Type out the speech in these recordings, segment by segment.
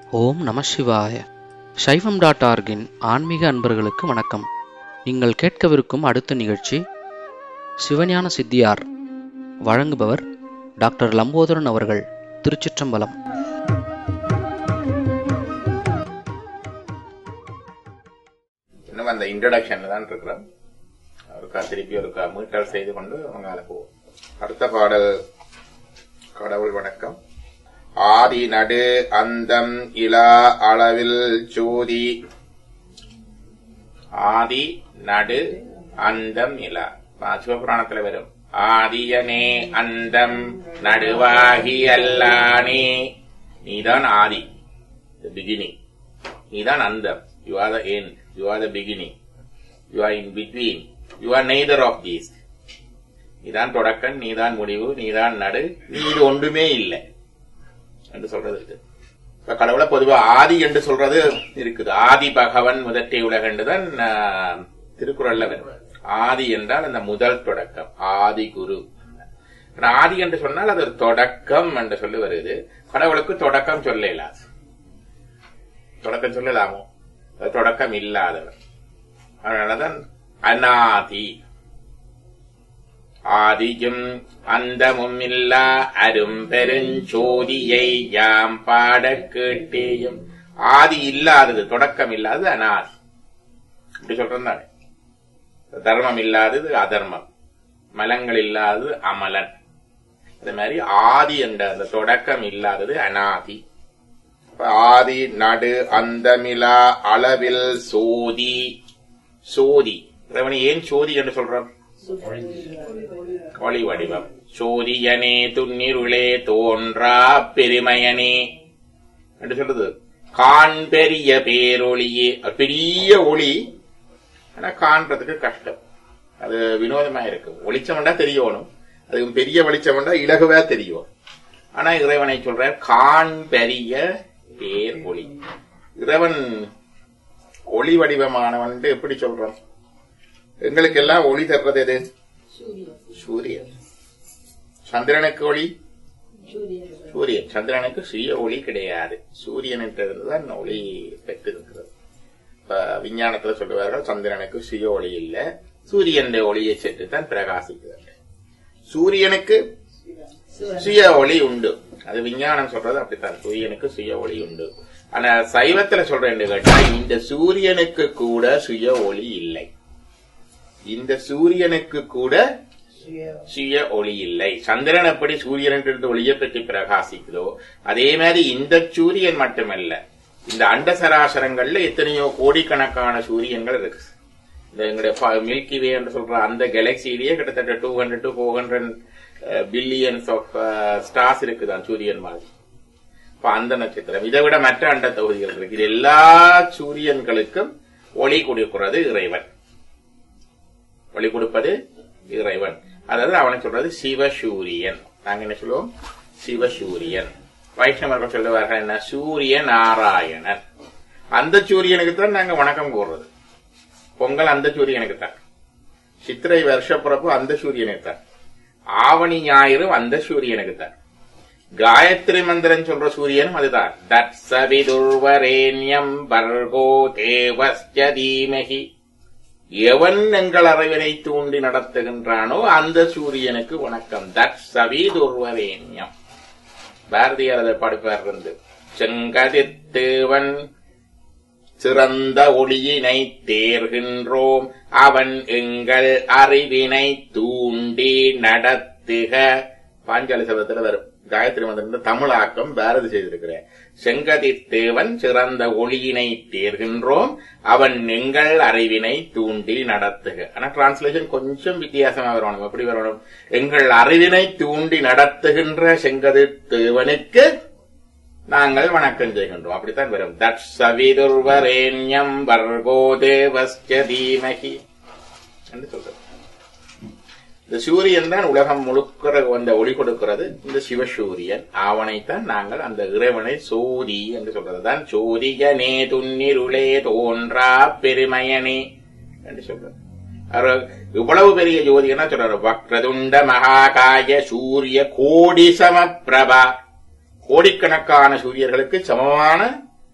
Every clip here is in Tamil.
ஓம் நம சிவாய சைவம் டாட் ஆர்கின் ஆன்மீக அன்பர்களுக்கு வணக்கம் நீங்கள் கேட்கவிருக்கும் அடுத்த நிகழ்ச்சி சிவஞான சித்தியார் வழங்குபவர் டாக்டர் லம்போதரன் அவர்கள் திருச்சிற்றம்பலம் இன்னும் அந்த இன்ட்ரடக்ஷன்ல தான் இருக்கிறோம் ஒருக்கா திருப்பி ஒருக்கா மீட்டல் செய்து கொண்டு அவங்கால போவோம் அடுத்த பாடல் கடவுள் வணக்கம் ஆதி நடு அந்தம் இலா அளவில் சோதி ஆதி நடு அந்தம் இலா பா- சிவபுராணத்துல வரும் ஆதியனே அந்தம் நடுவாகி அல்லானே நீதான் ஆதி பிகினிங் நீதான் அந்தம் you are the end you are the beginning you are in between you are neither of these நீதான் தொடக்கம் நீதான் முடிவு நீதான் நடு நீ இது ஒன்றுமே இல்லை என்று சொல்றது இருக்கு இப்ப கடவுளை பொதுவா ஆதி என்று சொல்றது இருக்குது ஆதி பகவன் முதற்றை உலகண்டுதான் ஆஹ், திருக்குறள்ல வரும் ஆதி என்றால் அந்த முதல் தொடக்கம் ஆதி குரு ஆனா ஆதி என்று சொன்னால் அது ஒரு தொடக்கம் என்று சொல்லி வருது கடவுளுக்கு தொடக்கம் சொல்ல இயலாது தொடக்கம் சொல்லலாமோ அது தொடக்கம் இல்லாதவர் அதனாலதான் அநாதி ஆதியும் அந்தமும் இல்லா அரும் பெருஞ்சோதியை யாம் பாட கேட்டேயும் ஆதி இல்லாதது தொடக்கம் இல்லாதது அநாதி இப்படி சொல்றேன் தானே தர்மம் இல்லாதது அதர்மம் மலங்கள் இல்லாதது அமலன் அதே மாதிரி ஆதி என்ற அந்த தொடக்கம் இல்லாதது அநாதி அப்ப ஆதி நடு அந்தமிலா அளவில் சோதி சோதி இறைவனை ஏன் சோதி என்று சொல்றோம் ஒளி வடிவம் சோதியனே துன்னிருளே தோன்றா பெருமையனே என்று சொல்றது காண் பெரிய பேரொளியே அது பெரிய ஒளி ஆனா காண்றதுக்கு கஷ்டம் அது வினோதமா இருக்கு வெளிச்சம்டா தெரியணும் அதுக்கு பெரிய வெளிச்சம்டா இலகுவா தெரியும் ஆனா இறைவனை சொல்ற காண் பெரிய பேர் ஒளி இறைவன் ஒளி வடிவமானவன் எப்படி சொல்றோம் எங்களுக்கு எல்லாம் ஒளி தர்றது எது சூரியன் சந்திரனுக்கு ஒளி சூரியன் சந்திரனுக்கு சுய ஒளி கிடையாது சூரியன் என்றதுதான் ஒளி பெற்றிருக்கிறது இப்ப விஞ்ஞானத்துல சொல்லுவார்கள் சந்திரனுக்கு சுய ஒளி இல்ல சூரியன் ஒளியை சென்று தான் பிரகாசிக்கிறது சூரியனுக்கு சுய ஒளி உண்டு அது விஞ்ஞானம் சொல்றது அப்படித்தான் சூரியனுக்கு சுய ஒளி உண்டு ஆனா சைவத்துல சொல்றேன்னு கேட்டா இந்த சூரியனுக்கு கூட சுய ஒளி இல்லை இந்த சூரியனுக்கு கூட சுய ஒளி இல்லை சந்திரன் எப்படி சூரியனிலிருந்து ஒளியை பற்றி பிரகாசிக்குதோ அதே மாதிரி இந்த சூரியன் மட்டுமல்ல இந்த அண்ட சராசரங்கள்ல எத்தனையோ கோடிக்கணக்கான சூரியன்கள் இருக்கு இந்த எங்களுடைய மில்கி வே என்று சொல்ற அந்த கேலக்சியிலேயே கிட்டத்தட்ட two hundred to four hundred billions of stars இருக்குதான் சூரியன் மாதிரி இப்ப அந்த நட்சத்திரம் இதை விட மற்ற அண்ட தொகுதிகள் இருக்கு இது எல்லா சூரியன்களுக்கும் ஒளி கொடுக்கிறது இறைவன் ஒளி கொடுப்பது இறைவன் அதாவது அவனை சொல்றது சிவசூரியன் நாங்க என்ன சொல்லுவோம் சிவசூரியன் வைஷ்ணவர்கள் சொல்லுவார்கள் என்ன சூரிய நாராயணன் அந்த சூரியனுக்கு தான் நாங்க வணக்கம் கூறுறது பொங்கல் அந்த சூரியனுக்கு தான் சித்திரை வருஷப்பிறப்பு அந்த சூரியனுக்கு தான் ஆவணி ஞாயிறு அந்த சூரியனுக்கு தான் காயத்ரி மந்திரம் சொல்ற சூரியனும் அதுதான் தட் சவிதுர்வரேண்யம் பர்கோ தேவஸ்ய தீமகி எவன் எங்கள் அறிவினை தூண்டி நடத்துகின்றானோ அந்த சூரியனுக்கு வணக்கம் தட் சவிதுர்வரேண்யம் பாரதியார் அதை படிப்பார் இருந்து செங்கதிர்த்தேவன் சிறந்த ஒளியினை தேர்கின்றோம் அவன் எங்கள் அறிவினை தூண்டி நடத்துக பாஞ்சாலி சபதத்துல வரும் காயத்ரி மந்திரம் தமிழாக்கம் பாரதி செய்திருக்கிறேன் செங்கதிர்த்தேவன் சிறந்த ஒளியினை தேர்கின்றோம் அவன் எங்கள் அறிவினை தூண்டி நடத்துக ஆனா டிரான்ஸ்லேஷன் கொஞ்சம் வித்தியாசமா வரணும் எப்படி வரணும் எங்கள் அறிவினை தூண்டி நடத்துகின்ற செங்கதிர்த்தேவனுக்கு நாங்கள் வணக்கம் செய்கின்றோம் அப்படித்தான் வரும் தட் சவிதுர்வரேண்யம் வர்கோ தேவஸ்ய தீமகி என்று சொல்றது இந்த சூரியன் தான் உலகம் முழுக்கிற அந்த ஒளி கொடுக்கிறது இந்த சிவசூரியன் அவனைத்தான் நாங்கள் அந்த இறைவனை சோதி என்று சொல்றது தான் சோதியனே துன்னிருளே தோன்றா பெருமையனே என்று சொல்றது அவர் இவ்வளவு பெரிய ஜோதிகனா சொல்றாரு வக்ரதுண்ட மகாகாய சூரிய கோடி சம பிரபா கோடிக்கணக்கான சூரியர்களுக்கு சமமான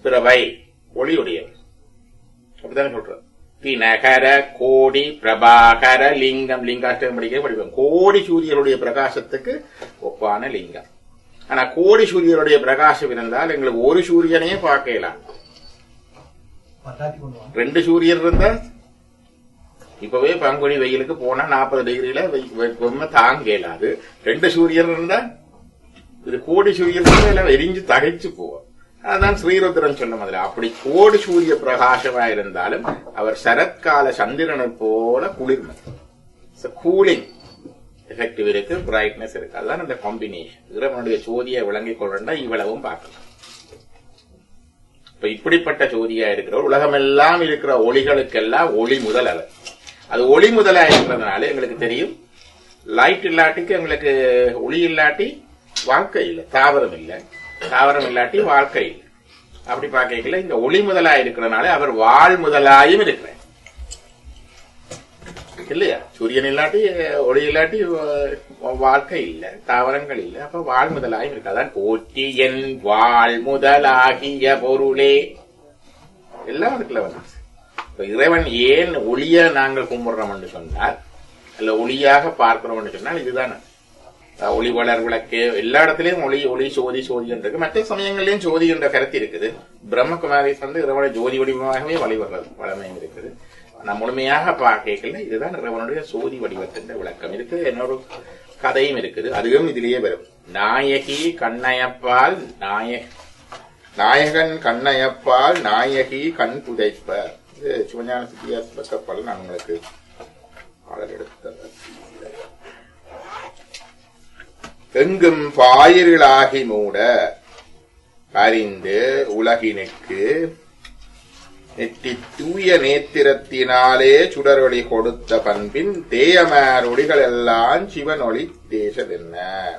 பிரபை ஒளியுடையவர் அப்படித்தானே சொல்றோம் தினகர கோடி பிரபாகர லிங்கம் லிங்காஷ்டகம் படிக்க படிப்போம் கோடி சூரியனுடைய பிரகாசத்துக்கு ஒப்பான லிங்கம் ஆனா கோடி சூரியனுடைய பிரகாசம் இருந்தால் எங்களுக்கு ஒரு சூரியனையே பார்க்கலாம் பட்டாத்தி கொண்டு வாங்க ரெண்டு சூரியன் இருந்தா இப்பவே பங்குனி வெயிலுக்கு போனா நாற்பது டிகிரியில வெம்ம தாங்க இயலாது ரெண்டு சூரியன் இருந்தா இது கோடி சூரியன் இருந்தா எல்லாம் எரிஞ்சு தகைச்சு போவோம் அதான் ஸ்ரீருத்ரன் சொன்ன மாதிரி அப்படி கோடி சூரிய பிரகாசமா இருந்தாலும் அவர் சரத்கால சந்திரனை போல குளிர்மை கூலிங் எஃபெக்டிவ் இருக்கு பிரைட்னஸ் இருக்கு அதுதான் இந்த காம்பினேஷன் இறைவனுடைய சோதியை விளங்கிக் கொள்ளா இவ்வளவும் பார்க்கலாம் இப்ப இப்படிப்பட்ட ஜோதியா இருக்கிற உலகமெல்லாம் இருக்கிற ஒளிகளுக்கெல்லாம் ஒளி முதல் அவர் அது ஒளி முதலா இருக்கிறதுனால எங்களுக்கு தெரியும் லைட் இல்லாட்டிக்கு எங்களுக்கு ஒளி இல்லாட்டி வாழ்க்கை இல்லை தாவரம் இல்லை தாவரம் இல்லாட்டி வாழ்க்கை இல்லை அப்படி பார்க்கல இந்த ஒளி முதலா இருக்கிறதுனால அவர் வாழ் முதலாயும் இருக்கிறார் இல்லையா சூரியன் இல்லாட்டி ஒளி இல்லாட்டி அஹ், வாழ்க்கை இல்ல தாவரங்கள் இல்ல அப்ப வாழ் முதலாயும் இருக்கு அதான் போற்றி என் வாழ் முதலாகிய பொருளே எல்லாம் இருக்குல்ல வந்து இப்ப இறைவன் ஏன் ஒளிய நாங்கள் கும்பிடுறோம் என்று சொன்னால் அல்ல ஒளியாக பார்க்கிறோம் என்று சொன்னால் இதுதானே அஹ், ஒளி வளர் விளக்கு எல்லா இடத்துலயும் ஒளி ஒளி சோதி சோதி என்று இருக்கு மற்ற சமயங்களிலும் ஜோதி என்ற கருத்து இருக்குது பிரம்மகுமாரிஸ் வந்து இறைவனை ஜோதி வடிவமாகவே வழிபடுறது வளமையும் இருக்குது நான் முழுமையாக பார்க்கல இதுதான் இறைவனுடைய சோதி வடிவத்தின் விளக்கம் இதுக்கு இன்னொரு கதையும் இருக்குது அதுவும் இதிலேயே வரும் நாயகி கண்ணயப்பால் நாய நாயகன் கண்ணயப்பால் நாயகி கண் புதைப்ப இது சிவஞான சித்தியாஸ் பக்கப்பால் நான் உங்களுக்கு பாடல் எடுத்தது எங்கும் பாயிர்களாகி மூட அறிந்து உலகினுக்கு நெற்றி தூய நேத்திரத்தினாலே சுடரொளி கொடுத்த பண்பின் தேயமாரொளிகள் எல்லாம் சிவனொளி தேசதென்ன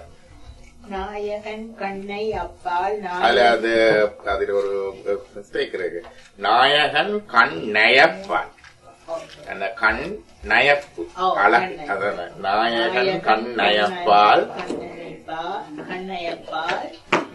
நாயகன் கண்ணை அப்பால் அதுல நாயகன் அது அதுல ஒரு மிஸ்டேக் இருக்கு நாயகன் கண் நயப்பான் அந்த கண் நயப்பு ஓ, அழகு கண் அதான நாயகன் கண் நயப்பால் கண்ணனைப்பால் கண்ணையப்பால்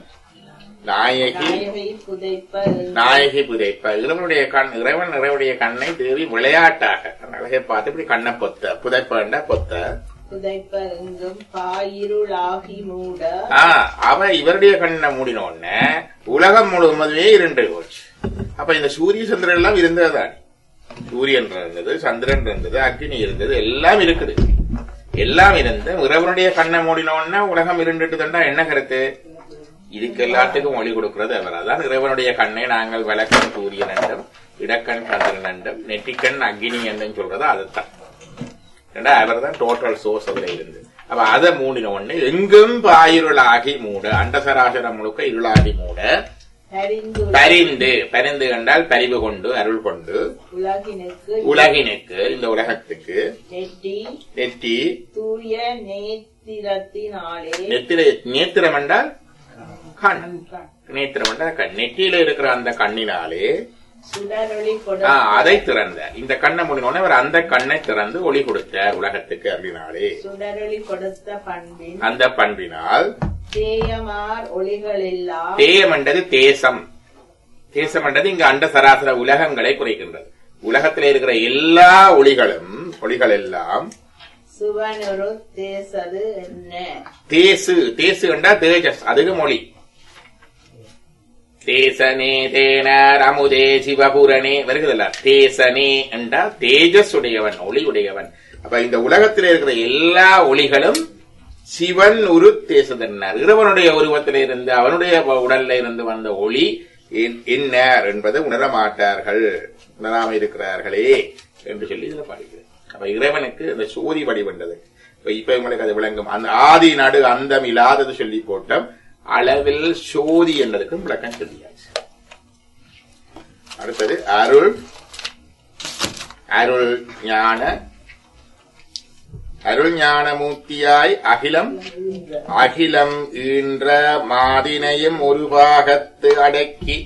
நாயகி நாயகை புதைப்ப நாயகி புதைப்ப இறைவனுடைய கண் இறைவன் இறைவனுடைய கண்ணை தேவி விளையாட்டாக அந்த அழகை பார்த்து இப்படி கண்ணை பொத்த புதைப்பண்ட பொத்த புதைப்ப எங்கும் பாயிருளாகி மூட ஆ அவ இவருடைய கண்ணை மூடின உடனே உலகம் முழுவதுமே இருண்டு போச்சு அப்ப இந்த சூரிய சந்திரன் எல்லாம் இருந்ததுதான் சூரியன் இருந்தது சந்திரன் இருந்தது அக்னி இருந்தது எல்லாம் இருக்குது எல்லாம் இருந்த இறைவனுடைய கண்ணை மூடின உடனே உலகம் இருண்டுட்டு தண்டா என்ன கருத்து இதுக்கு எல்லாத்துக்கும் ஒளி கொடுக்கிறது அவர் அதான் இறைவனுடைய கண்ணை நாங்கள் விளக்கன் சூரியன் என்றும் இடக்கண் சந்திரன் என்றும் நெற்றிக்கண் அக்னி என்றும் சொல்றது அதுதான் ஏண்டா அவர் தான் டோட்டல் சோர்ஸ் அதுல இருந்து அப்ப அதை மூடின உடனே எங்கும் பாயிருளாகி மூட அண்டசராசரம் முழுக்க இருளாகி மூட பரிந்து பரிந்து பரிந்து கண்டால் பரிவு கொண்டு அருள் கொண்டு உலகினுக்கு உலகினுக்கு இந்த உலகத்துக்கு நெட்டி நெற்றி தூய நேத்திரத்தினாலே நெத்திர நேத்திரம் என்றால் கண் நேத்திரம் என்றால் கண் நெற்றியில இருக்கிற அந்த கண்ணினாலே சுடரொளி ஆ, கொடுத்த அதை திறந்த இந்த கண்ணை மூடினோடனே அவர் அந்த கண்ணை திறந்து ஒளி கொடுத்தார் உலகத்துக்கு அப்படினாலே சுடரொளி கொடுத்த பண்பின் அந்த பண்பினால் தேயமார் ஒளிகளெல்லாம் தேயம் என்றது தேசம் தேசம் என்றது இங்கு அண்ட சராசர உலகங்களை குறைக்கின்றது உலகத்தில் இருக்கிற எல்லா ஒளிகளும் ஒளிகள் எல்லாம் சுவனொரு தேசது என்ன தேசு தேசு என்றா தேஜஸ் அதுக்கு மொழி தேசனே தேனர் அமுதே சிவபுரனே வருகிறதுல தேசனே என்றா தேஜஸ் உடையவன் ஒளி உடையவன் அப்ப இந்த உலகத்தில் இருக்கிற எல்லா ஒளிகளும் சிவன் உரு தேசதன்னார் இறைவனுடைய உருவத்தில் இருந்து அவனுடைய உடல்ல இருந்து வந்த ஒளி என்- என்னார் என்பதை உணர மாட்டார்கள் உணராம இருக்கிறார்களே என்று சொல்லி இதுல பாடுகிறது அப்ப இறைவனுக்கு அந்த சோதி வடிவண்டது இப்ப இப்ப உங்களுக்கு அது விளங்கும் அந்த ஆதி நடு அந்தம் இல்லாதது சொல்லி போட்டோம் அளவில் சோதி என்பதற்கும் விளக்கம் சொல்லியாச்சு அடுத்தது அருள் அருள் ஞான அருள் ஞானமூர்த்தியாய் அகிலம் அகிலம் ஈன்ற மாதினையும் ஒரு பாகத்து அடக்கி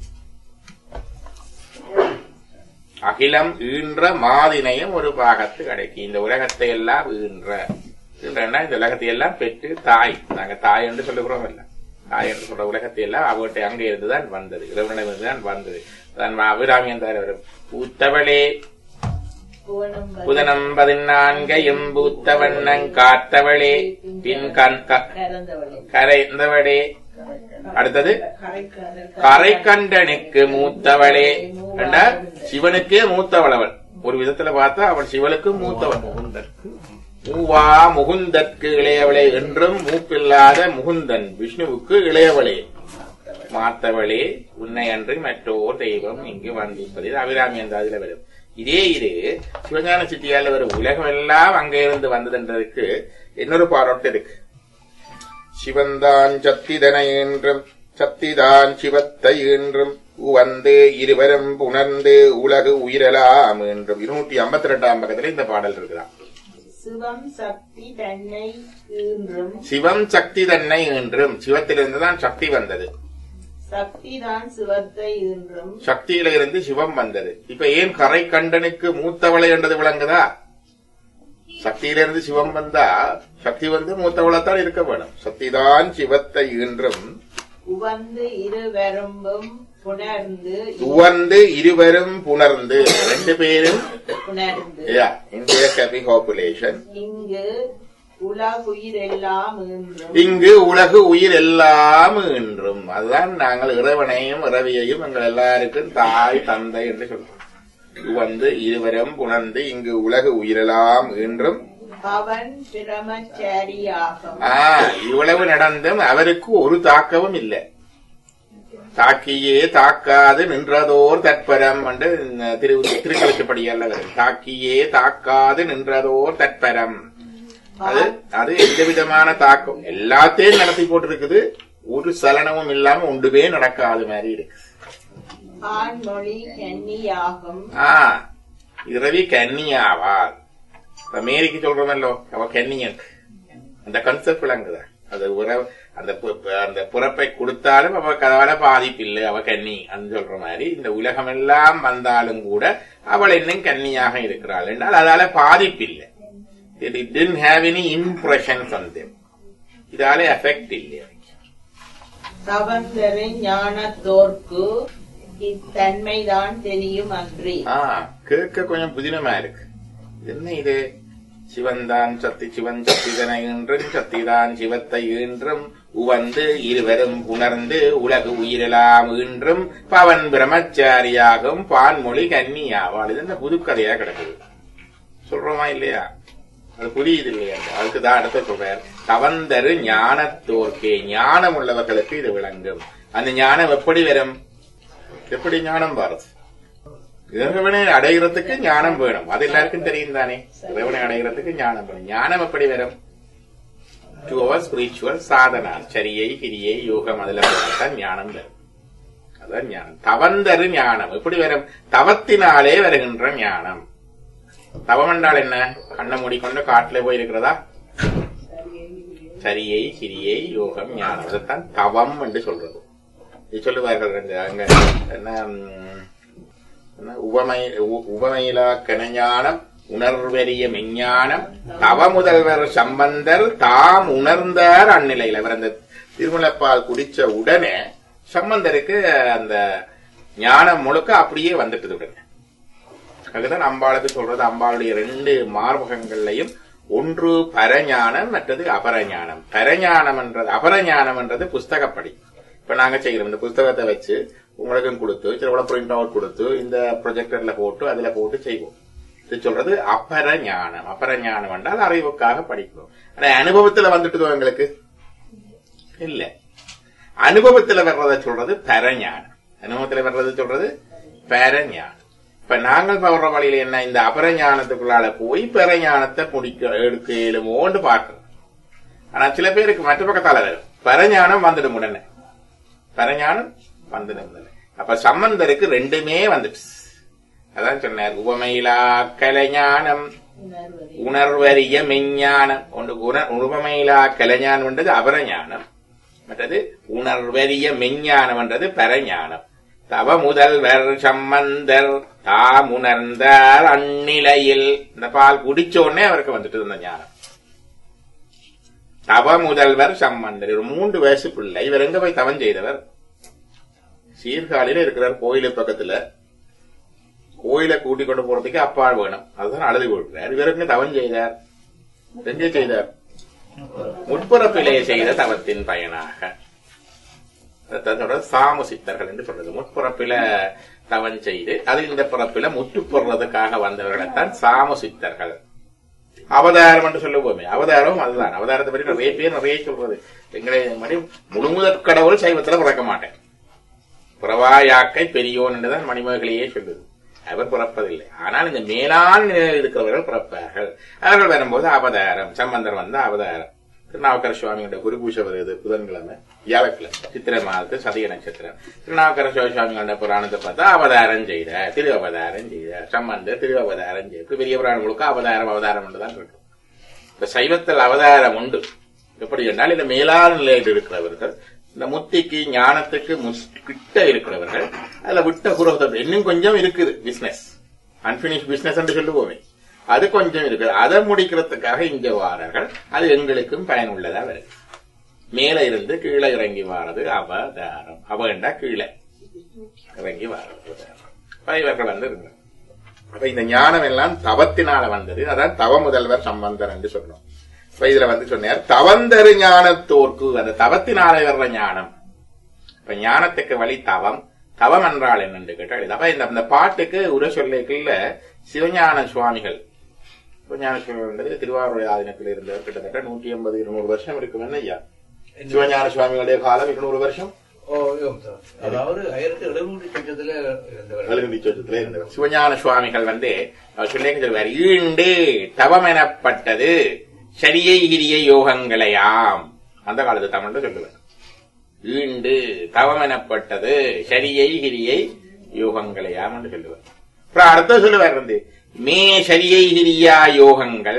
அகிலம் ஈன்ற மாதினையும் ஒரு பாகத்து அடக்கி இந்த உலகத்தை எல்லாம் ஈன்ற ஈன்றன்னா இந்த உலகத்தை எல்லாம் பெற்று தாய் நாங்க தாய் என்று சொல்லுகிறோம் இல்ல ஆயிரம் சொல்ற உலகத்தை எல்லாம் அவர்கிட்ட அங்க இருந்துதான் வந்தது இறைவனிடமிருந்து தான் வந்தது அதான் அபிராமி என்றார் அவர் பூத்தவளே புவனம் வரை புதனம் பதினான்கையும் பூத்தவண்ணங் காத்தவளே பின் கண் க- கறந்தவளே கரைந்தவளே அடுத்தது கரைக்காரர் கரை கண்டனுக்கு மூத்தவளே கண்டா சிவனுக்கே மூத்தவள் அவள் ஒரு விதத்துல பார்த்தா அவள் சிவனுக்கு மூத்தவள் முகுந்தற்கு மூவா முகுந்தற்கு இளையவளே என்றும் மூப்பில்லாத முகுந்தன் விஷ்ணுவுக்கு இளையவளே மாத்தவளே உன்னை அன்றி மற்றோர் தெய்வம் இங்கு வந்திப்பது இது அபிராமி என்ற அதுல வரும் இதே இது சிவஞான சித்தியால வரும் உலகம் எல்லாம் அங்க இருந்து வந்ததுன்றதுக்கு இன்னொரு பாராட்டு இருக்கு சிவந்தான் சத்திதனை என்றும் சத்திதான் சிவத்தை என்றும் உவந்து இருவரும் புணர்ந்து உலகு உயிரலாம் என்றும் இருநூற்றி ஐம்பத்தி ரெண்டாம் பக்கத்துல இந்த பாடல் இருக்குதான் சிவம் சக்தி தன்னை ஈன்றும் சிவம் சக்தி தன்னை என்றும் சிவத்திலிருந்து தான் சக்தி வந்தது சக்தி தான் சிவத்தை ஈன்றும் சக்தியில இருந்து சிவம் வந்தது இப்ப ஏன் கரை கண்டனுக்கு மூத்தவளை என்றது விளங்குதா சக்தியிலிருந்து சிவம் வந்தா சக்தி வந்து மூத்தவளைத்தான் இருக்க வேணும் சக்திதான் சிவத்தை என்றும் உவந்து இருவரும்பும் புணர்ந்து உவந்து இருவரும் புணர்ந்து ரெண்டு பேரும் புணர்ந்து இந்திய கபி பாப்புலேஷன் இங்கு உலகுயிரெல்லாம் ஈன்றும் இங்கு உலகு உயிர் எல்லாம் என்றும் அதுதான் நாங்கள் இறைவனையும் இறவியையும் எங்கள் எல்லாருக்கும் தாய் தந்தை என்று சொல்றோம் வந்து இருவரும் புணர்ந்து இங்கு உலகு உயிரெல்லாம் என்றும் அவன் பிரமச்சாரியாகும் ஆ, இவ்வளவு நடந்தும் அவருக்கு ஒரு தாக்கமும் இல்லை தாக்கியே தாக்காது நின்றதோர் தற்பரம் என்று திரு திருக்கலச்சப்படியல்ல வரும் தாக்கியே தாக்காது நின்றதோர் தற்பரம் அது அது எந்த விதமான தாக்கம் எல்லாத்தையும் நடத்தி போட்டிருக்குது ஒரு சலனமும் இல்லாம ஒன்றுமே நடக்காத மாதிரி இருக்கு ஆண்மொழி கன்னியாகும் ஆ இரவி கன்னியாவாள் இப்ப மேரிக்கு சொல்றோமல்லோ அவ கன்னியன் அந்த கன்செப்ட் விளங்குதா அது உறவு அந்த பு- பு- அந்த பிறப்பை கொடுத்தாலும் அவ கதவால பாதிப்பில்லை அவ கன்னி அந்த சொல்ற மாதிரி இந்த உலகம் எல்லாம் வந்தாலும் கூட அவள் இன்னும் கன்னியாக இருக்கிறாள் என்றால் அதால பாதிப்பில்லை it didn't have any impressions on them இதால எஃபெக்ட் இல்லை தவந்தரை ஞானத்தோர்க்கு இத்தன்மைதான் தெரியும் அன்றி ஆ கேட்க கொஞ்சம் புதினமா இருக்கு என்ன இது சிவன்தான் சக்தி சிவன் சக்திதனை என்றும் சக்திதான் சிவத்தை ஈன்றும் உவந்து இருவரும் உணர்ந்து உலகு உயிரெல்லாம் ஈன்றும் பவன் பிரம்மச்சாரியாகும் பான்மொழி கன்னியாவாள் இது என்ன புதுக்கதையா கிடக்குது சொல்றோமா இல்லையா அது புரியுது இல்லையா அதுக்கு தான் அடுத்த சொல்றார் தவந்தரு ஞானத்தோர்க்கே ஞானம் உள்ளவர்களுக்கு இது விளங்கும் அந்த ஞானம் எப்படி வரும் எப்படி ஞானம் வருது இறைவனை அடைகிறதுக்கு ஞானம் வேணும் அது எல்லாருக்கும் தெரியும் தானே இறைவனை அடைகிறதுக்கு ஞானம் வேணும் ஞானம் எப்படி வரும் டு அவர் ஸ்பிரிச்சுவல் சாதனா சரியை கிரியை யோகம் அதுல தான் ஞானம் வரும் அதான் ஞானம் தவந்தரு ஞானம் எப்படி வரும் தவத்தினாலே வருகின்ற ஞானம் தவம் என்றால் என்ன கண்ணை மூடிக்கொண்டு காட்டுல போயிருக்கிறதா சரியை கிரியை யோகம் ஞானம் அதைத்தான் தவம் என்று சொல்றது இது சொல்லுவார்கள் ரெண்டு அங்க என்ன ம், என்ன, உவமை உ- உவமையிலா கனஞானம் உணர்வெறிய மெஞ்ஞானம் தவ முதல்வர் சம்பந்தர் தாம் உணர்ந்தார் அந்நிலையில் அவர் அந்த திருமலப்பால் குடிச்ச உடனே சம்பந்தருக்கு அந்த ஞானம் முழுக்க அப்படியே வந்துட்டது உடனே அதுதான் அம்பாளுக்கு சொல்றது அம்பாளுடைய ரெண்டு மார்பகங்கள்லையும் ஒன்று பரஞானம் மற்றது அபரஞானம் பரஞானம் என்றது அபரஞானம் என்றது புஸ்தகப்படி இப்ப நாங்க செய்கிறோம் இந்த புஸ்தகத்தை வச்சு உங்களுக்கும் கொடுத்து சில கூட பிரிண்ட் அவுட் கொடுத்து இந்த ப்ரொஜெக்டர்ல போட்டு அதுல போட்டு செய்வோம் இது சொல்றது அபர ஞானம் அபர ஞானம் என்றால் அறிவுக்காக படிக்கிறோம் ஆனா அனுபவத்துல வந்துட்டுதோ எங்களுக்கு இல்ல அனுபவத்துல வர்றத சொல்றது பரஞானம் அனுபவத்துல வர்றது சொல்றது பரஞானம் இப்ப நாங்கள் வர்ற வழியில என்ன இந்த அபரஞானத்துக்குள்ளால போய் பெறஞானத்தை முடிக்க எடுக்க இயலுமோன்னு பார்க்கிறோம் ஆனா சில பேருக்கு மற்ற பக்கத்தால வரும் பரஞானம் வந்துடும் உடனே பரஞானம் வந்துடும் உடனே அப்ப சம்பந்தருக்கு ரெண்டுமே வந்துட்டு அதான் சொன்னார் உவமையிலா கலைஞானம் உணர்வதை உணர்வறிய மெஞ்ஞானம் ஒன்று உண- உருவமையிலா கலைஞானம் என்றது அபரஞானம் மற்றது உணர்வறிய மெஞ்ஞானம் என்றது பரஞானம் தவ முதல்வர் சம்பந்தர் தாம் உணர்ந்தார் அந்நிலையில் இந்த பால் குடிச்ச உடனே அவருக்கு வந்துட்டு இந்த ஞானம் தவ முதல்வர் சம்பந்தர் ஒரு மூன்று வயசு பிள்ளை இவர் எங்க போய் தவம் செய்தவர் சீர்காழியில இருக்கிறார் கோயிலு பக்கத்துல கோயிலை கூட்டிக் கொண்டு போறதுக்கு அப்பால் வேணும் அதுதான் அழுது கொடுக்கிறார் இவருக்கு தவம் செய்தார் எங்கே செய்தார் முற்புறப்பிலே செய்த தவத்தின் பயனாக அதான் சொல்றது சாம சித்தர்கள் என்று சொல்றது முற்புறப்பில தவம் செய்து அது இந்த பிறப்பில முற்று போடுறதுக்காக வந்தவர்களைத்தான் சாம சித்தர்கள் அவதாரம் என்று சொல்லுவோமே அவதாரம் அதுதான் அவதாரத்தை பற்றி நிறைய பேர் நிறைய சொல்றது எங்களை மாதிரி முழுமுதற் கடவுள் சைவத்துல பிறக்க மாட்டேன் புறவாயாக்கை பெரியோன் என்றுதான் மணிமகளையே சொல்லுது அவர் பிறப்பதில்லை ஆனால் இந்த மேலான் நிலையில் இருக்கிறவர்கள் பிறப்பார்கள் அவர்கள் வரும்போது அவதாரம் சம்பந்தர் வந்த அவதாரம் திருநாவுக்கர சுவாமியோட குரு பூஜை வருது புதன்கிழமை வியாழக்கிழமை சித்திரை மாதத்து சதய நட்சத்திரம் திருநாவுக்கர சுவாமிகளோட புராணத்தை பார்த்தா அவதாரம் செய்த திரு அவதாரம் செய்த சம்பந்தர் திரு அவதாரம் செய்த இப்படி பெரிய புராணம் முழுக்க அவதாரம் அவதாரம் என்றுதான் இருக்கும் இப்ப சைவத்தில் அவதாரம் உண்டு எப்படி என்றால் இந்த மேலான நிலையில் இருக்கிறவர்கள் இந்த முத்திக்கு ஞானத்துக்கு முஸ்- கிட்ட இருக்கிறவர்கள் அதுல விட்ட குரோதம் இன்னும் கொஞ்சம் இருக்குது பிசினஸ் அன்பினிஷ் பிசினஸ் என்று சொல்லுவோமே அது கொஞ்சம் இருக்குது அதை முடிக்கிறதுக்காக இங்க வாரர்கள் அது எங்களுக்கும் பயனுள்ளதா வருது மேல இருந்து கீழே இறங்கி வாரது அவதாரம் அவண்டா கீழே இறங்கி வாரது அவதாரம் அப்ப இவர்கள் வந்து இருந்தாங்க அப்ப இந்த ஞானம் எல்லாம் தவத்தினால வந்தது அதான் தவ முதல்வர் சம்பந்தர் என்று சொன்னோம் இப்ப இதுல வந்து சொன்னார் தவந்தரு ஞானத்தோர்க்கு அந்த தவத்தினால வர்ற ஞானம் இப்ப ஞானத்துக்கு வழி தவம் தவம் என்றால் என்னன்னு கேட்டால் அப்ப இந்த இந்த பாட்டுக்கு உரை சொல்லிக்கல சிவஞான சுவாமிகள் சிவஞான சுவாமிகள் திருவாரூர் ஆதீனத்தில் இருந்தவர் கிட்டத்தட்ட நூற்றி எண்பது இருநூறு வருஷம் இருக்கும் என்ன ஐயா சிவஞான சுவாமிகளுடைய காலம் இருநூறு வருஷம் ஓ யோம் சார் அதாவது ஆயிரத்தி எழுநூற்றி கொஞ்சத்துல இருந்தவர் எழுநூற்றி சொச்சத்துல இருந்தவர் சிவஞான சுவாமிகள் வந்து அவர் சொல்லிங்க சொல்வார் ஈண்டு தவம் எனப்பட்டது சரியை கிரிய யோகங்களையாம் அந்த காலத்து தமிழ்ல சொல்லுவார் ஈண்டு தவம் எனப்பட்டது சரியை கிரியை யோகங்களையாம் என்று சொல்லுவார் அப்புறம் அடுத்த சொல்லுவார் வந்து மே சரியை கிரியா யோகங்கள்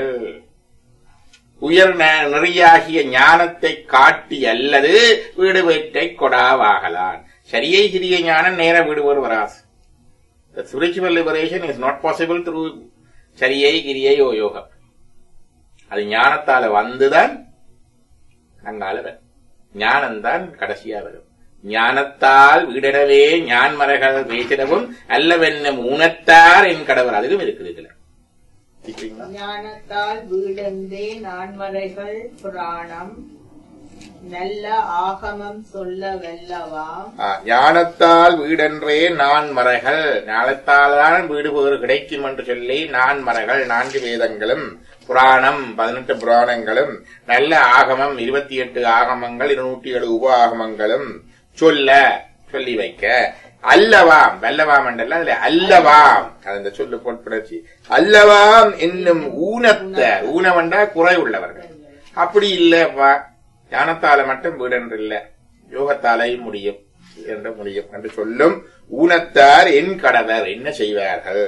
உயர் ந- நெறியாகிய ஞானத்தை காட்டி அல்லது வீடு வீட்டை கொடாவாகலான் சரியை கிரிய ஞானம் நேர வீடு ஒரு வராது The spiritual liberation is not possible through சரியை கிரியை ஓ யோகம் அது ஞானத்தால வந்துதான் அங்கால வரும் ஞானம்தான் கடைசியா வரும் ஞானத்தால் வீடனவே ஞான்மரகள் பேசிடவும் அல்லவென்னும் ஊனத்தார் என் கடவுள் அதுவும் இருக்குது இதுல சரிங்களா? ஞானத்தால் வீடென்றே நான்மறைகள் புராணம் நல்ல ஆகமம் சொல்ல வெல்லவாம் ஆ, ஞானத்தால் வீடென்றே நான் மறைகள் ஞானத்தால் தான் வீடு பேறு கிடைக்கும் என்று சொல்லி நான் மறைகள் நான்கு வேதங்களும் புராணம் பதினெட்டு புராணங்களும் நல்ல ஆகமம் இருபத்தி எட்டு ஆகமங்கள் இருநூற்றி ஏழு உப ஆகமங்களும் சொல்ல சொல்லி வைக்க அல்லவாம் வல்லவாம் என்றல்ல அதுல அல்லவாம் அது அந்த சொல்லு பொற்புணர்ச்சி அல்லவாம் என்னும் ஊனத்த ஊனவண்டா குறை உள்ளவர்கள் அப்படி இல்லப்பா ஞானத்தால மட்டும் வீடென்று இல்ல யோகத்தாலையும் முடியும் என்று முடியும் என்று சொல்லும் ஊனத்தார் என் கடவர் என்ன செய்வார்கள்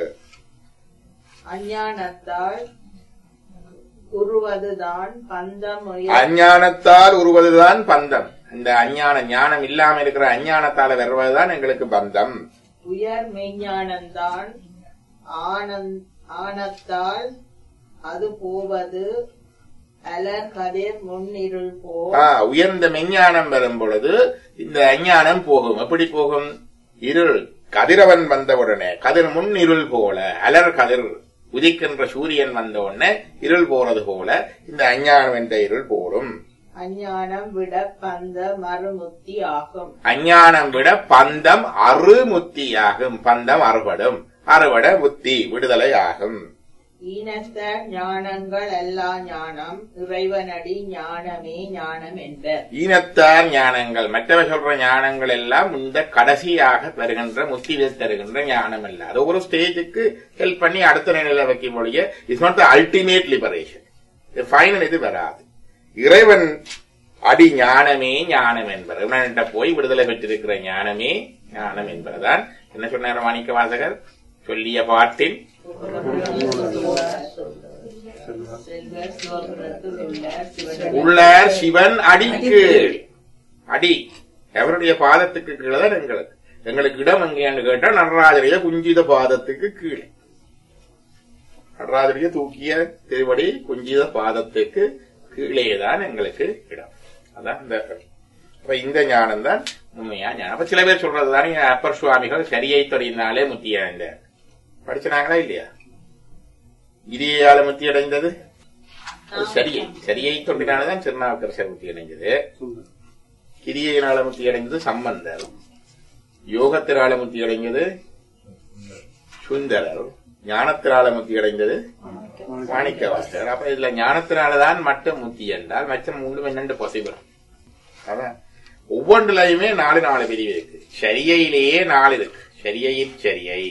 அஞ்ஞானத்தால் உருவதுதான் பந்தம் அஞ்ஞானத்தால் உருவதுதான் பந்தம் இந்த அஞ்ஞான ஞானம் இல்லாம இருக்கிற அஞ்ஞானத்தால வருவதுதான் எங்களுக்கு பந்தம் உயர் மெய்ஞானந்தான் ஆனந்த் ஆனத்தால் அது போவது அலர் கதிர் முன்னிருள் போ ஆ, உயர்ந்த மெஞ்ஞானம் வரும் பொழுது இந்த அஞ்ஞானம் போகும் எப்படி போகும் இருள் கதிரவன் வந்த உடனே கதிர் முன் இருள் போல அலர் கதிர் உதிக்கின்ற சூரியன் வந்த உடனே இருள் போறது போல இந்த அஞ்ஞானம் என்ற இருள் போடும் அஞ்ஞானம் விட பந்த மறுமுக்தி ஆகும் அஞ்ஞானம் விட பந்தம் அறுமுத்தியாகும் பந்தம் அறுபடும் அறுபட முத்தி விடுதலை ஆகும் ஈனத்த ஞானங்கள் எல்லா ஞானம் இறைவனடி ஞானமே ஞானம் என்பர் ஈனத்தார் ஞானங்கள் மற்றவை சொல்ற ஞானங்கள் எல்லாம் இந்த கடைசியாக வருகின்ற முத்தி தருகின்ற ஞானம் அல்ல அது ஒரு ஸ்டேஜுக்கு ஹெல்ப் பண்ணி அடுத்த நிலையில வைக்கும் பொழிய it's not the ultimate liberation final இது வராது இறைவன் அடி ஞானமே ஞானம் என்பர் இறைவன்கிட்ட போய் விடுதலை பெற்றிருக்கிற ஞானமே ஞானம் என்பதுதான் என்ன சொன்னார் மாணிக்க வாசகர் சொல்லிய பாட்டின் செல்வர் சுவபுரத்தில் உள்ள சிவன் உள்ள சிவன் அடிக்கு அடி எவருடைய பாதத்துக்கு கீழே தான் எங்களுக்கு எங்களுக்கு இடம் எங்கேன்னு கேட்டா நடராஜரிய குஞ்சித பாதத்துக்கு கீழே நடராஜரிய தூக்கிய திருவடி குஞ்சித பாதத்துக்கு கீழே தான் எங்களுக்கு இடம் அதான் இந்த அப்ப இந்த ஞானம் தான் உண்மையா ஞானம் அப்ப சில பேர் சொல்றது தானே அப்பர் சுவாமிகள் சரியை தொடங்கினாலே முத்தி அடைந்தார் படிச்சினாங்களா இல்லையா கிரியால முத்தி அடைந்தது அது சரியை சரியை தொண்டினால்தான் திருநாவுக்கரசர் முத்தி அடைந்தது கிரியையினால முத்தி அடைந்தது சம்பந்தர் யோகத்தினால முத்தி அடைந்தது சுந்தரர் ஞானத்தினால முத்தி அடைந்தது மாணிக்க வாசகர் அப்ப இதுல ஞானத்தினாலதான் மட்டும் முத்தி என்றால் மற்ற மூன்று என்னண்டு பாசிபிள் அதான் ஒவ்வொன்றுலயுமே நாலு நாலு பிரிவு இருக்கு சரியிலேயே நாலு இருக்கு சரியில் சரியை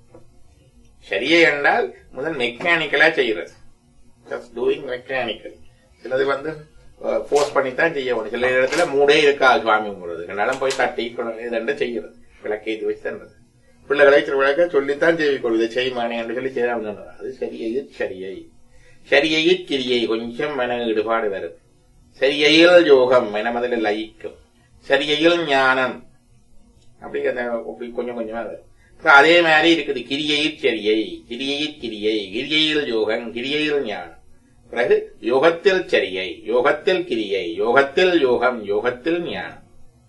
சரியை என்றால் முதல் மெக்கானிக்கலா செய்யறது ஜஸ்ட் டூயிங் மெக்கானிக்கல் சிலது வந்து போஸ்ட் பண்ணித்தான் செய்யணும் சில இடத்துல மூடே இருக்கா சுவாமி கும்பிடுறது நிலம் போய் தட்டி இதெண்டு செய்யறது விளக்கை இது வச்சு தந்தது பிள்ளைகளை திருவிழாக்க சொல்லித்தான் செய்விக்கொள்வது இதை செய்மானே என்று சொல்லி செய்யாம அது சரியையில் சரியை சரியையில் கிரியை கொஞ்சம் மன ஈடுபாடு வரும் சரியையில் யோகம் மனமதில் லயிக்கும் சரியையில் ஞானம் அப்படி அந்த அப்படி கொஞ்சம் கொஞ்சமா வரும் அப்புறம் அதே மாதிரி இருக்குது கிரியையில் சரியை கிரியையில் கிரியை கிரியையில் யோகம் கிரியையில் ஞானம் பிறகு யோகத்தில் சரியை யோகத்தில் கிரியை யோகத்தில் யோகம் யோகத்தில் ஞானம்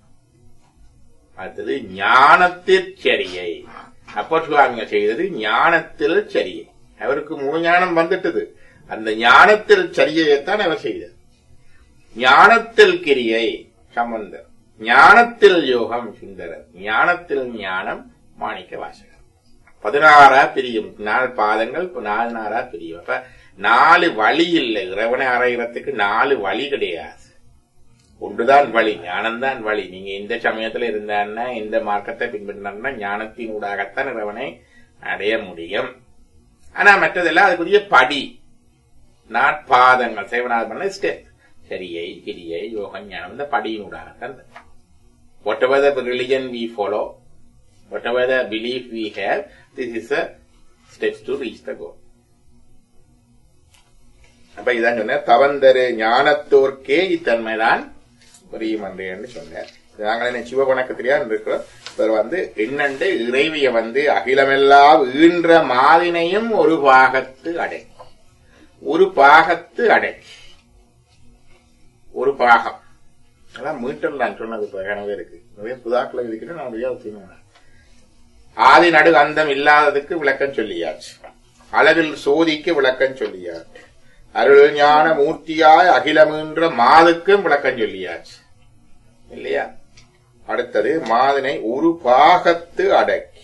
அடுத்தது ஞானத்தில் சரியை அப்பர் சுவாமிங்க செய்தது ஞானத்தில் சரியை அவருக்கு முழு ஞானம் வந்துட்டது அந்த ஞானத்தில் சரியையைத்தான் அவர் செய்தார் ஞானத்தில் கிரியை சம்பந்தர் ஞானத்தில் யோகம் சுந்தரர் ஞானத்தில் ஞானம் மாணிக்க வாசகர் பதினாறா பிரியும் நாலு பாதங்கள் நாலு நாறா பிரியும் அப்ப நாலு வழி இல்லை இறைவனை அறைகிறதுக்கு நாலு வழி கிடையாது ஒன்றுதான் வழி ஞானம்தான் வழி நீங்க எந்த சமயத்துல இருந்தான்னா எந்த மார்க்கத்தை பின்பற்றினா ஞானத்தின் ஊடாகத்தான் இறைவனை அடைய முடியும் ஆனா மற்றதெல்லாம் அதுக்குரிய படி நாட்பாதங்கள் சேவனாத் பண்ண ஸ்டெப் சரியை கிரியை யோகம் ஞானம் இந்த படியினூடாகத்தான் whatever the religion we follow whatever the belief we have this is a steps to reach the goal அப்ப இதான் சொன்ன தவந்தரு ஞானத்தோர்க்கே இத்தன்மைதான் புரியும் என்று சொன்னார் நாங்கள் என்ன சிவவணக்கத்திலேயா இருக்கிறோம் இவர் வந்து என்னண்டு இறைவிய வந்து அகிலமெல்லாம் ஈன்ற மாதினையும் ஒரு பாகத்து அடை ஒரு பாகத்து அடை ஒரு பாகம் அதான் மீட்டர் நான் சொன்னது கனவே இருக்கு நிறைய புதாக்களை இருக்கிறேன் நான் நிறைய வச்சுக்கணும் ஆதி நடு அந்தம் இல்லாததுக்கு விளக்கம் சொல்லியாச்சு அளவில் சோதிக்கு விளக்கம் சொல்லியாச்சு அருள் ஞான மூர்த்தியாய் அகிலமீன்ற மாதுக்கும் விளக்கம் சொல்லியாச்சு இல்லையா அடுத்தது மாதினை ஒரு பாகத்து அடக்கி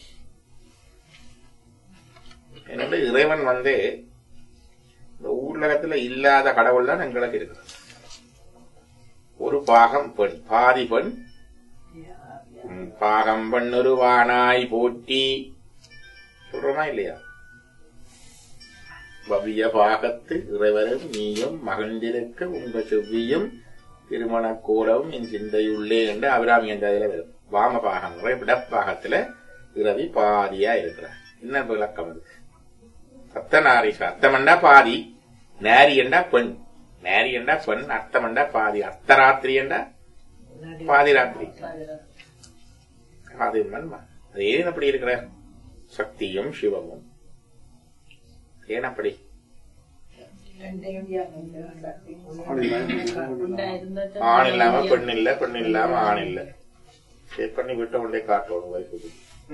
என்னோட இறைவன் வந்து இந்த ஊர்லகத்துல இல்லாத கடவுள் தான் எங்களுக்கு இருக்கிறது ஒரு பாகம் பெண் பாதி பெண் ம், பாகம் பெண்ணுருவானாய் போற்றி சொல்றோமா இல்லையா பவிய பாகத்து இறைவரும் நீயும் மகிழ்ந்திருக்க உங்க செவ்வியும் திருமண கோலவும் என் சிந்தையுள்ளே என்று அபிராமி என்ற இதுல வரும் வாம பாகம் விடப்பாகத்துல இரவி பாதியா இருக்கிறார் என்ன விளக்கம் அது சப்தநாரி அர்த்தமண்டா பாதி நேரி என்றா பெண் நேரி என்றா பெண் அர்த்தமண்டா பாதி அர்த்தராத்திரி என்றா பாதி ராத்திரி பாதி மன்மா அது ஏன் அப்படி இருக்கிறார் சக்தியும் சிவமும் ஏன் அப்படி ஆண் இல்லாம பெண் இல்ல பெண் இல்லாம ஆண் இல்ல சரி பண்ணி விட்ட உடனே காட்டணும் வைப்பு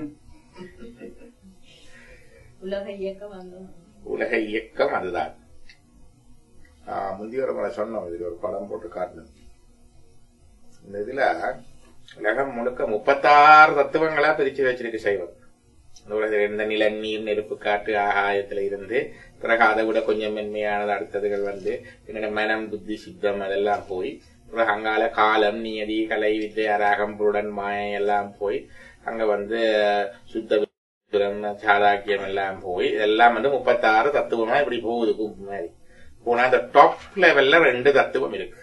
உலக இயக்கம் வந்தோம் உலக இயக்கம் அதுதான் ஆஹ் முந்தைய ஒரு முறை சொன்னோம் இதுல ஒரு படம் போட்டு காட்டணும் இந்த இதுல உலகம் முழுக்க முப்பத்தாறு தத்துவங்களா பிரிச்சு வச்சிருக்கு சைவம் இந்த உலகத்தில் இருந்த நில நீர் நெருப்பு காற்று ஆகாயத்துல இருந்து பிறகு அதை விட கொஞ்சம் மென்மையானது அடுத்ததுகள் வந்து என்னோட மனம் புத்தி சித்தம் அதெல்லாம் போய் பிறகு அங்கால காலம் நியதி கலை வித்தை அராகம் புருடன் மாயம் எல்லாம் போய் அங்க வந்து சுத்த விபரம், சாதாக்கியம் எல்லாம் போய் இதெல்லாம் வந்து முப்பத்தாறு தத்துவமா இப்படி போகுது கும்பு மாதிரி போனா அந்த டாப் லெவல்ல ரெண்டு தத்துவம் இருக்கு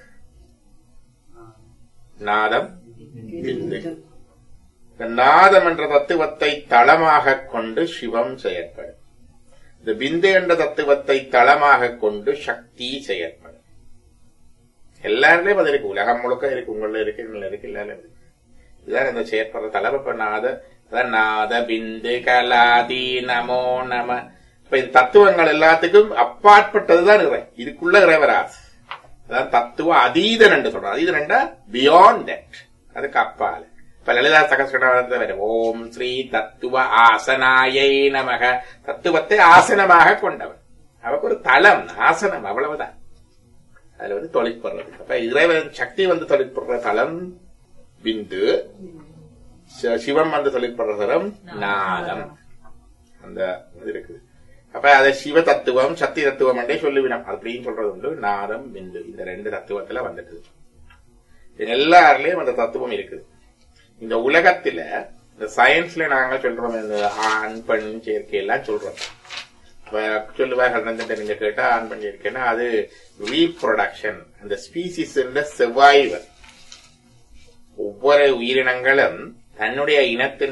நாதம் விந்து இந்த நாதம் என்ற தத்துவத்தை தளமாக கொண்டு சிவம் செயற்படும் இந்த பிந்து என்ற தத்துவத்தை தளமாக கொண்டு சக்தி செயற்படும் எல்லாருலயும் அது இருக்கு உலகம் முழுக்க இருக்கு உங்கள இருக்கு எங்கள இருக்கு எல்லாரும் இருக்கு இதுதான் இந்த செயற்படுற தலைவப்ப நாத அதான் நாத பிந்து கலாதி நமோ நம இப்ப இந்த தத்துவங்கள் எல்லாத்துக்கும் அப்பாற்பட்டதுதான் இறை இதுக்குள்ள இறைவராசு அதான் தத்துவ அதீதன் என்று சொல்றோம் அதீதன் என்றா பியாண்ட் தட் அதுக்கு அப்பால இப்ப லலிதா சகஸ்கரணத்தை வரும் ஓம் ஸ்ரீ தத்துவ ஆசனாயை நமக தத்துவத்தை ஆசனமாக கொண்டவன் அவருக்கு ஒரு தளம் ஆசனம் அவ்வளவுதான் அதுல வந்து தொழிற்படுறது அப்ப இறைவன் சக்தி வந்து தொழிற்படுற தளம் பிந்து ச- சிவம் வந்து தொழிற்படுற தளம் நாதம் அந்த இது இருக்குது அப்ப அதை சிவ தத்துவம் சக்தி தத்துவம் என்றே சொல்லுவினம் அப்படின்னு சொல்றது உண்டு நாதம் பிந்து இந்த ரெண்டு தத்துவத்துல வந்துட்டு இது எல்லாருலயும் அந்த தத்துவம் இருக்குது இந்த உலகத்துல இந்த சயின்ஸ்ல நாங்க சொல்றோம் இந்த ஆண் பெண் சேர்க்கை எல்லாம் சொல்றோம் இப்ப சொல்லுவார்கள் வந்து நீங்க கேட்டா ஆண் பெண் சேர்க்கைன்னா அது ரீப்ரொடக்ஷன் அந்த ஸ்பீசிஸ் செவாய்வர் ஒவ்வொரு உயிரினங்களும் தன்னுடைய இனத்தின்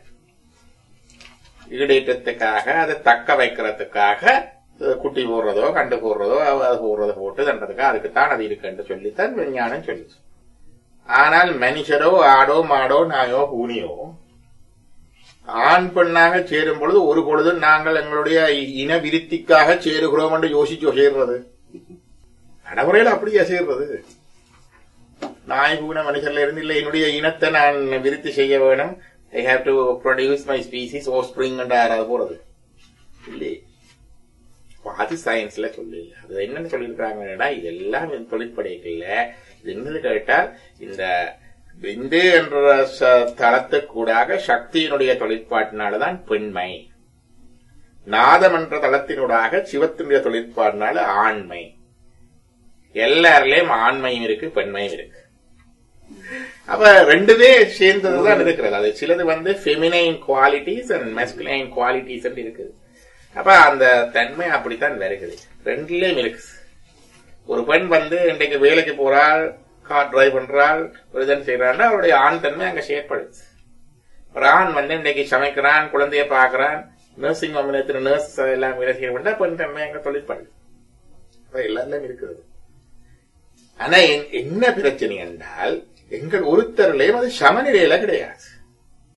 ஈடேற்றத்துக்காக அதை தக்க வைக்கிறதுக்காக அஹ், குட்டி போடுறதோ கண்டு போடுறதோ அவ- அது போடுறதோ போட்டு தண்டதுக்காக அதுக்குத்தான் அது இருக்குன்னு சொல்லித்தான் விஞ்ஞானம் சொல்லுச்சு ஆனால் மனுஷரோ ஆடோ மாடோ நாயோ பூனியோ ஆண் பெண்ணாக சேரும் பொழுது ஒரு பொழுது நாங்கள் எங்களுடைய இன விருத்திக்காக சேருகிறோம் என்று யோசிச்சு சேர்றது நடைமுறையில் அப்படியா சேர்றது நாய் பூன மனுஷர்ல இருந்து இல்ல என்னுடைய இனத்தை நான் விருத்தி செய்ய வேணும் I have to produce my species offspring யாராவது போறது இல்லையே அது சயின்ஸ்ல சொல்லல அது என்னன்னு சொல்லியிருக்காங்கன்னா இதெல்லாம் தொழிற்படைகள்ல இது என்னது கேட்டால் இந்த பிந்து என்ற ச- தளத்துக்கூடாக சக்தியினுடைய தொழிற்பாட்டினாலதான் பெண்மை நாதம் என்ற தளத்தினூடாக சிவத்தினுடைய தொழிற்பாட்டினால ஆண்மை எல்லாரிலையும் ஆண்மையும் இருக்கு பெண்மையும் இருக்கு அப்ப ரெண்டுமே சேர்ந்ததுதான் இருக்கிறது அது சிலது வந்து feminine qualities and masculine qualities இருக்குது அப்ப அந்த தன்மை அப்படித்தான் வருகிறது ரெண்டுலயும் இருக்கு ஒரு பெண் வந்து இன்றைக்கு வேலைக்கு போறாள் கார் டிரைவ் பண்றாள் ஒரு இதன் செய்யறான்னா அவருடைய ஆண் தன்மை அங்க செயற்படுது ஒரு ஆண் வந்து இன்னைக்கு சமைக்கிறான் குழந்தைய பாக்குறான் நர்சிங் ஹோம் நர்ஸ் எல்லாம் வேலை செய்ய வேண்டாம் பெண் தன்மை அங்க தொழிற்படுது அப்ப எல்லாருலயும் இருக்குது ஆனா என்- என்ன பிரச்சனை என்றால் எங்கள் ஒருத்தரிலையும் அது சமநிலையில கிடையாது